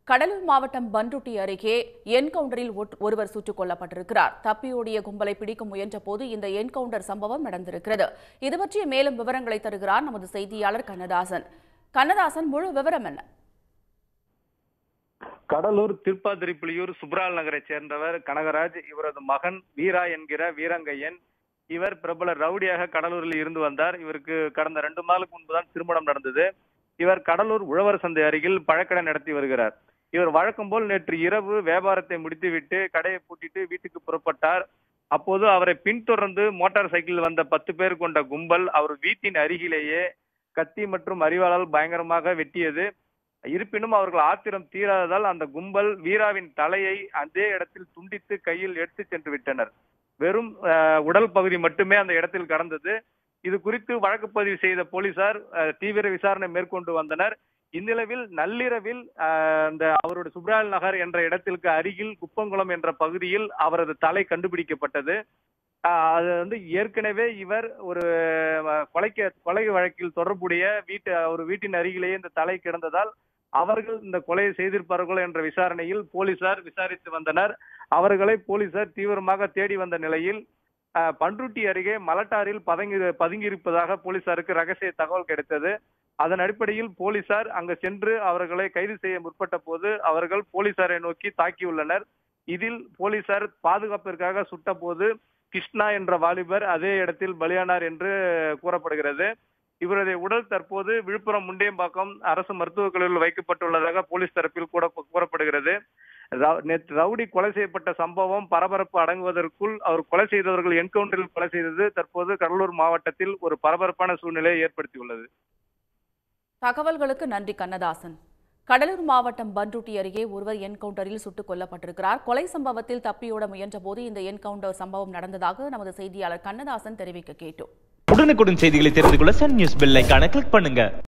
கடலூர் மாவட்டம் பன்ருட்டி அருகே என்கவுண்டரில் ஒட்- ஒருவர் சுட்டுக் கொல்லப்பட்டிருக்கிறார் தப்பியோடிய கும்பலை பிடிக்க முயன்ற போது இந்த என்கவுண்டர் சம்பவம் நடந்திருக்கிறது இது பற்றிய மேலும் விவரங்களை தருகிறார் நமது செய்தியாளர் கண்ணதாசன் கண்ணதாசன் முழு விவரம் என்ன கடலூர் திருப்பாதிரிப்புலியூர் சுப்ரால் நகரைச் சேர்ந்தவர் கனகராஜ் இவரது மகன் வீரா என்கிற வீரங்கையன் இவர் பிரபல ரவுடியாக கடலூரில் இருந்து வந்தார் இவருக்கு கடந்த ரெண்டு நாளுக்கு முன்புதான் திருமணம் நடந்தது இவர் கடலூர் உழவர் சந்தை அருகில் பழக்கடை நடத்தி வருகிறார் இவர் வழக்கம் போல் நேற்று இரவு வியாபாரத்தை முடித்துவிட்டு கடையை பூட்டிட்டு வீட்டுக்கு புறப்பட்டார் அப்போது அவரை பின்தொடர்ந்து மோட்டார் சைக்கிளில் வந்த பத்து பேர் கொண்ட கும்பல் அவர் வீட்டின் அருகிலேயே கத்தி மற்றும் அரிவாளால் பயங்கரமாக வெட்டியது இருப்பினும் அவர்கள் ஆத்திரம் தீராததால் அந்த கும்பல் வீராவின் தலையை அதே இடத்தில் துண்டித்து கையில் எடுத்து சென்று விட்டனர் வெறும் அஹ், உடல் பகுதி மட்டுமே அந்த இடத்தில் கடந்தது இது குறித்து வழக்கு பதிவு செய்த போலீசார் அஹ், தீவிர விசாரணை மேற்கொண்டு வந்தனர் இந்நிலவில் நள்ளிரவில் அஹ், அந்த அவருடைய சுப்ரால் நகர் என்ற இடத்திற்கு அருகில் குப்பங்குளம் என்ற பகுதியில் அவரது தலை கண்டுபிடிக்கப்பட்டது அஹ், அது வந்து ஏற்கனவே இவர் ஒரு அஹ், கொலைக்கு கொலை வழக்கில் தொடர்புடைய வீட்டு ஒரு வீட்டின் அருகிலேயே இந்த தலை கிடந்ததால் அவர்கள் இந்த கொலையை செய்திருப்பார்கள் என்ற விசாரணையில் போலீசார் விசாரித்து வந்தனர் அவர்களை போலீசார் தீவிரமாக தேடி வந்த நிலையில் அஹ், பண்ருட்டி அருகே மலட்டாரில் பதுங்கி பதுங்கியிருப்பதாக போலீசாருக்கு ரகசிய தகவல் கிடைத்தது அதன் அடிப்படையில் போலீசார் அங்கு சென்று அவர்களை கைது செய்ய முற்பட்ட போது அவர்கள் போலீசாரை நோக்கி தாக்கியுள்ளனர் இதில் போலீசார் பாதுகாப்பிற்காக சுட்டபோது கிருஷ்ணா என்ற வாலிபர் அதே இடத்தில் பலியானார் என்று கூறப்படுகிறது இவருடைய உடல் தற்போது விழுப்புரம் முண்டியம்பாக்கம் அரசு மருத்துவக் கல்லூரியில் வைக்கப்பட்டுள்ளதாக போலீஸ் தரப்பில் கூட கூறப்படுகிறது ரவு- நேற்று ரவுடி கொலை செய்யப்பட்ட சம்பவம் பரபரப்பு அடங்குவதற்குள் அவர் கொலை செய்தவர்கள் என்கவுண்டரில் கொலை செய்தது தற்போது கடலூர் மாவட்டத்தில் ஒரு பரபரப்பான சூழ்நிலையை ஏற்படுத்தியுள்ளது தகவல்களுக்கு நன்றி கண்ணதாசன் கடலூர் மாவட்டம் பன்ருட்டி அருகே ஒருவர் என்கவுண்டரில் சுட்டுக் கொல்லப்பட்டிருக்கிறார் கொலை சம்பவத்தில் தப்பியோட முயன்றபோது இந்த என்கவுண்டர் சம்பவம் நடந்ததாக நமது செய்தியாளர் கண்ணதாசன் தெரிவிக்க கேட்டோம் உடனுக்குடன் செய்திகளை தெரிந்து கொள்ள சன் நியூஸ் பெல் ஐகானை கிளிக் பண்ணுங்க